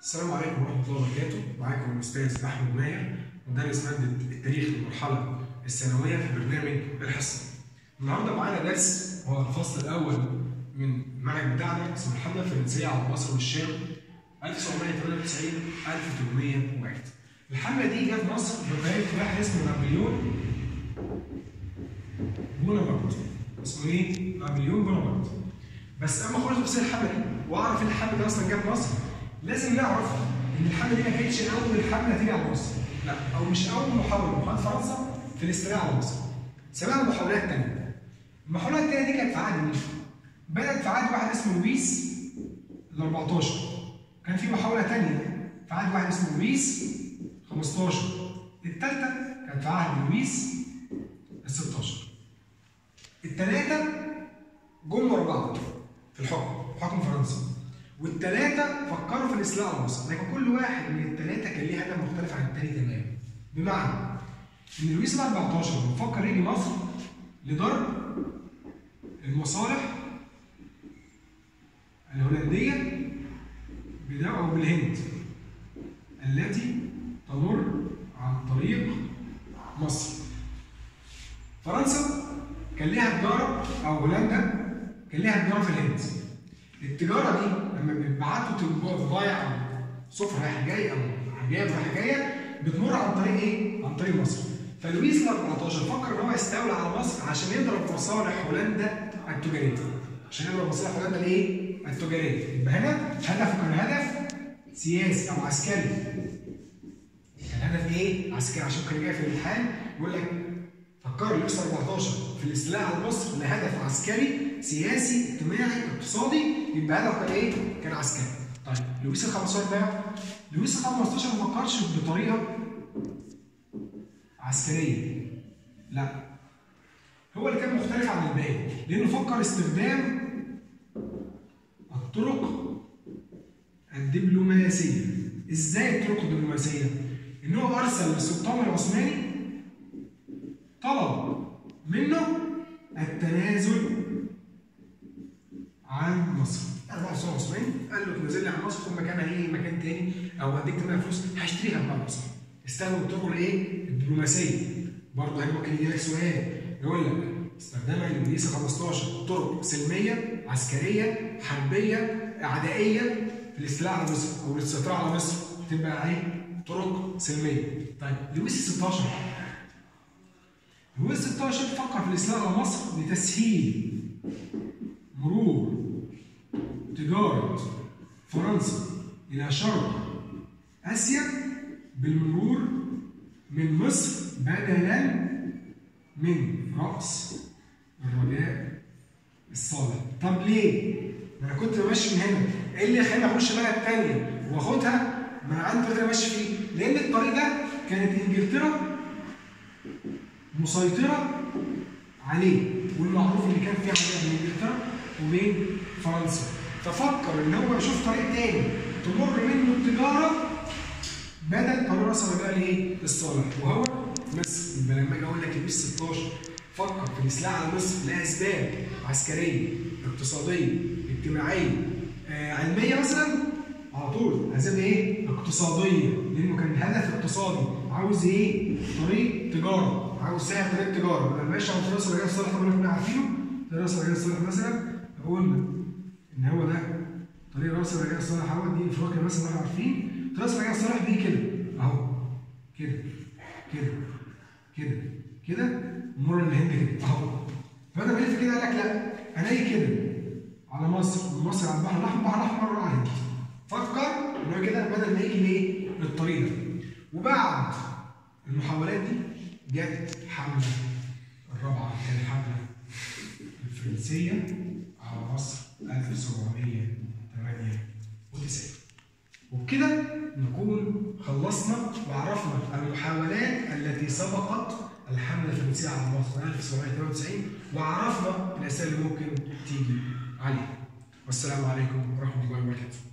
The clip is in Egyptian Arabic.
السلام عليكم ورحمة الله وبركاته، معاكم الأستاذ أحمد ماهر مدرس مادة التاريخ للمرحلة الثانوية في برنامج الحصة. النهارده معانا درس هو الفصل الأول من المنهج بتاعنا اسمه الحملة الفرنسية على مصر والشام 1798 1801. الحملة دي جت مصر بقيادة واحد اسمه نابليون بونابرت. اسمه إيه؟ نابليون بونابرت. بس اما اخش تفسير الحمله دي واعرف ان الحمله دي اصلا جت مصر لازم نعرف ان الحمله دي ما كانتش اول حمله تيجي على مصر لا او مش اول محاوله محاوله فرنسا في الاستيلاء على مصر سبقها محاولات ثانيه المحاولات الثانيه دي كانت في عهد مين؟ بدات في عهد واحد اسمه لويس ال 14 كان في محاوله ثانيه في عهد واحد اسمه لويس 15 الثالثه كانت في عهد لويس ال 16 الثلاثه جم ورا بعض في الحكم حكم فرنسا والثلاثه فكروا في الاستيلاء على مصر لكن كل واحد من الثلاثه كان ليه هدف مختلف عن الثاني تماما بمعنى ان لويس ال 14 بيفكر يجي مصر لضرب المصالح الهولنديه بدأ او بالهند التي تمر عن طريق مصر فرنسا كان ليها تجاره او هولندا كان ليها تجاره في الهند. التجاره دي لما بيبعتوا بضايع او سفر رايح جاي او حاجات رايحه جايه بتمر عن طريق ايه؟ عن طريق مصر. فلويس ال 14 فكر ان هو يستولى على مصر عشان يضرب مصالح هولندا التجاريه. عشان يضرب مصالح هولندا الايه؟ التجاريه. يبقى هنا هدفه كان هدف سياسي او عسكري. كان هدف ايه؟ عسكري عشان كان جاي في الامتحان يقول لك فكر لويس 14 في الاستيلاء على مصر لهدف عسكري سياسي اجتماعي اقتصادي يبقى هدفه كان ايه؟ كان عسكري. طيب لويس ال 15 ده لويس ال 15 ما فكرش بطريقه عسكريه. لا هو اللي كان مختلف عن الباقي لانه فكر استخدام الطرق الدبلوماسيه. ازاي الطرق الدبلوماسيه؟ ان هو ارسل للسلطان العثماني طلب منه التنازل عن مصر. أربعة السلطان العثماني قال له تنزل لي عن مصر خد مكانها ايه مكان تاني او اديك منها فلوس هشتريها من مصر. استخدم الطرق الايه؟ الدبلوماسيه. برضه هنا ممكن يجي لك سؤال يقول لك استخدمها لويس 15 طرق سلميه عسكريه حربيه عدائيه في الاستيلاء على مصر او السيطره على مصر تبقى ايه؟ طرق سلميه. طيب لويس 16 لويس 16 فكر في الاستيلاء على مصر لتسهيل مرور تجارة فرنسا إلى شرق آسيا بالمرور من مصر بدلا من رأس الرجاء الصالح. طب ليه؟ ما أنا كنت ماشي من هنا، إيه اللي خلاني أخش بلد تانية وآخدها؟ ما أنا عندي فكرة ماشي فيه، لأن الطريق ده كانت إنجلترا مسيطرة عليه والمعروف اللي كان فيه عداء بين انجلترا وبين فرنسا ففكر ان هو يشوف طريق تاني تمر منه التجاره بدل طريق راس الرجاء لايه؟ للصالح وهو مصر يبقى لما اجي اقول لك لويس 16 فكر في الاستيلاء على مصر لاسباب عسكريه اقتصاديه اجتماعيه آه علميه مثلا على طول اسباب ايه؟ اقتصاديه لانه كان هدف اقتصادي عاوز ايه؟ طريق تجاره عاوز سهل طريق تجاره لما ماشي على طريق راس الرجاء الصالح اللي كنا عارفينه طريق راس الرجاء الصالح مثلا قلنا ان هو ده طريق راس الرجاء الصالح اهو دي افريقيا مثلا احنا عارفين طريق راس الرجاء الصالح دي كده اهو كده كده كده كده مر الهند كده اهو فبدل ما يلف كده قال لك لا انا اجي كده على مصر ومصر على البحر الاحمر البحر الاحمر على الهند فكر ان هو كده بدل ما يجي ليه للطريق ده وبعد المحاولات دي جت حمله الرابعه كانت الحمله الفرنسيه على مصر 1798 وبكده نكون خلصنا وعرفنا المحاولات التي سبقت الحمله الفرنسيه على مصر 1798 وعرفنا الاسئله اللي ممكن تيجي عليها والسلام عليكم ورحمه الله وبركاته